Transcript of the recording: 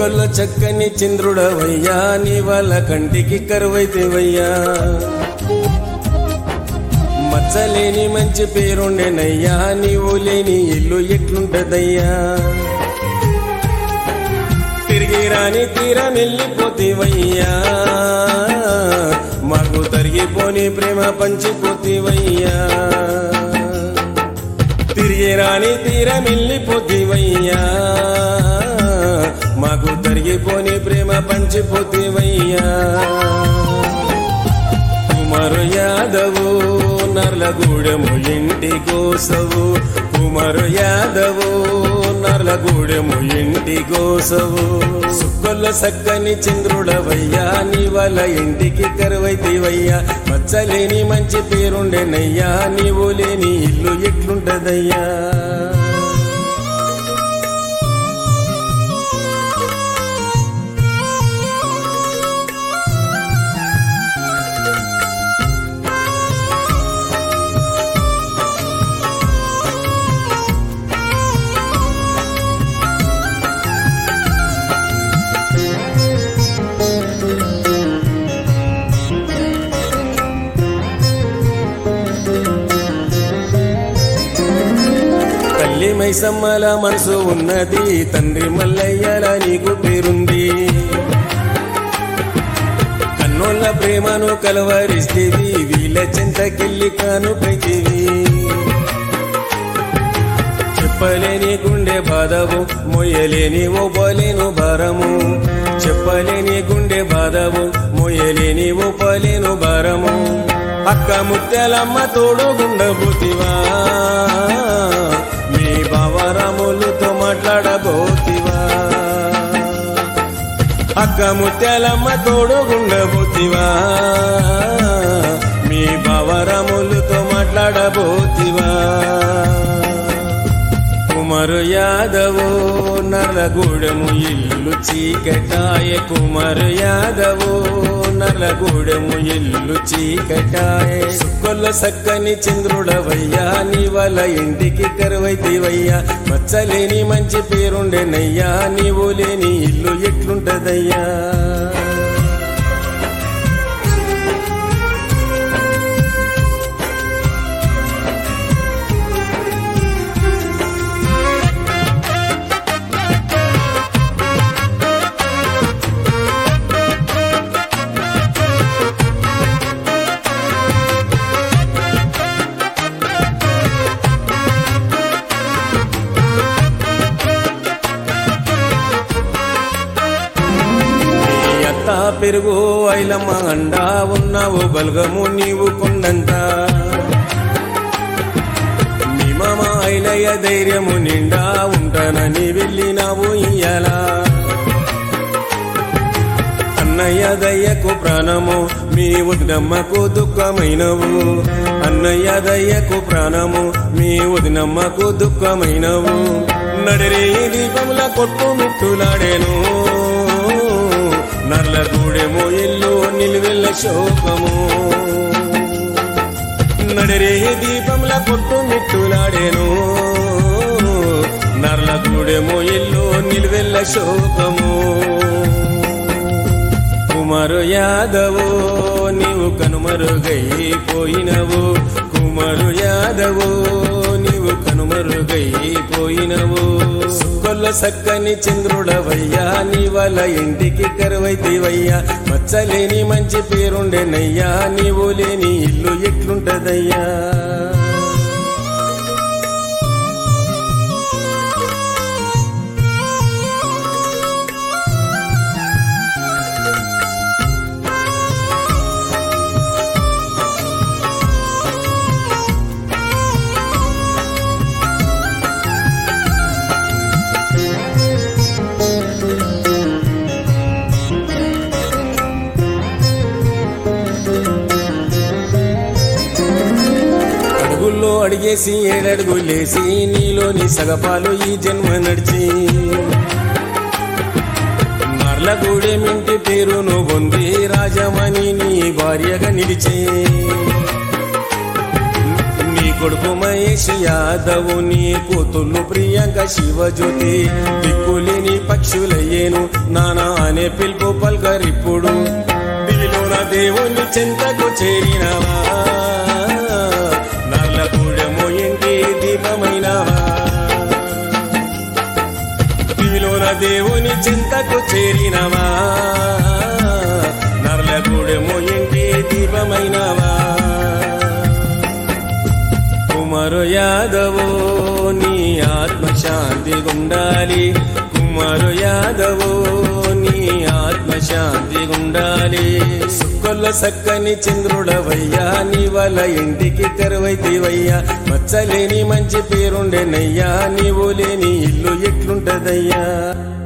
సుక్కల చక్కని చంద్రుడవయ్యా నీ వాళ్ళ కంటికి కరువైతేవయ్యా మచ్చలేని మంచి పేరుండెనయ్యా నీవు లేని ఇల్లు ఎట్లుంటదయ్యా తిరిగి రాని తీరం వెళ్ళిపోతేవయ్యా మాకు తరిగిపోని ప్రేమ పంచిపోతేవయ్యా తిరిగి రాని తీరం వెళ్ళిపోతేవయ్యా మాకు తరిగిపోని ప్రేమ పంచిపోతేవయ్యా కుమారు యాదవు నర్లగూడెము ఇంటి కోసవు కుమారు యాదవు నర్లగూడెము ఇంటి కోసవు సుక్కల సక్కని చంద్రుడవయ్యా నీ వాళ్ళ ఇంటికి కరువైతేవయ్యా మచ్చలేని మంచి పేరుండెనయ్యా నీవు లేని ఇల్లు ఎట్లుంటదయ్యా తల్లి మైసమ్మల మనసు ఉన్నది తండ్రి మల్లయ్యల నీకు పేరుంది కన్నోళ్ళ ప్రేమను కలవరిస్తేవి వీళ్ళ చింతకెళ్ళి కానుకైతేవి చెప్పలేని గుండె బాధవు మొయ్యలేని ఓ పోలేను భారము చెప్పలేని గుండె బాధవు మొయ్యలేని ఓ పోలేను భారము అక్క ముత్యాలమ్మ తోడు గుండబోతివా మీ బావరాములతో మాట్లాడబోతివా అక్క ముత్యాలమ్మ తోడు గుండబోతివా మీ బావరాములతో మాట్లాడబోతివా కుమారు యాదవు నల్లగూడెము ఇల్లు చీకటాయ కుమారు యాదవు నల్లగూడెము ఇల్లు చీకటాయ సుక్కల సక్కని చంద్రుడవయ్యా నీ వాళ్ళ ఇంటికి కరువైతేవయ్యా మచ్చలేని మంచి పేరుండెనయ్యా నీవు లేని ఇల్లు ఎట్లుంటదయ్యా నీ అత్త పెరుగు ఐలమ్మ అండా ఉన్నావు బల్గము నీవు కొండంత నీ మామ ఐలయ్య ధైర్యము నిండా ఉంటానని వెళ్ళినావు ఇయ్యాలా అన్నయ్య దయ్యకు ప్రాణము మీ వదినమ్మకు దుఃఖమైనవు అన్నయ్య దయ్యకు ప్రాణము మీ వదినమ్మకు దుఃఖమైనవు నడిరే దీపముల కొట్టు మిట్టులాడేను నల్లగూడెమో ఇల్లు నిలువెల్ల శోకము నడిరే దీపముల కొట్టు మిట్టులాడేను నర్లగూడెమో ఇల్లు నిలువెల్ల శోకము కుమారు యాదవు నీవు కనుమరుగైపోయినవు కుమారు యాదవు నీవు కనుమరుగైపోయినవు సుక్కల సక్కని చంద్రుడవయ్యా నీ వాళ్ళ ఇంటికి కరువైతేవయ్యా మచ్చలేని మంచి పేరుండెనయ్యా నీవు లేని ఇల్లు ఎట్లుంటదయ్యా అడుగుల్లో అడిగేసి ఏడడుగులేసి నీలోని సగపాలు ఈ జన్మ నడిచి నర్లగూడెమింటి పేరును పొంది రాజమణి నీ భార్యగా నిలిచే నీ కొడుకు మహేష్ యాదవ్ నీ కూతుళ్ళు ప్రియాంక శివజ్యోతి దిక్కులేని పక్షులయ్యేను నానా అనే పిలుపు పల్కరిప్పుడు దివిలోన దేవుని చెంతకు చేరినవా నల్లగూడెము ఇంటి దీపమైనవా దివిలోన దేవుని చింతకు చేరినవా నర్లగూడెము ఇంటి దీపమైనవా కుమారు యాదవో నీ ఆత్మశాంతి గుండాలి కుమారు యాదవో నీ ఆత్మశాంతి గుండాలి సుక్కల సక్కని చంద్రుడవయ్యా నీ వల్ల ఇంటికి కరువైతివయ్యా మచ్చలేని మంచి పేరుండెనయ్యా నీవు లేని ఇల్లు ఎట్లుంటదయ్యా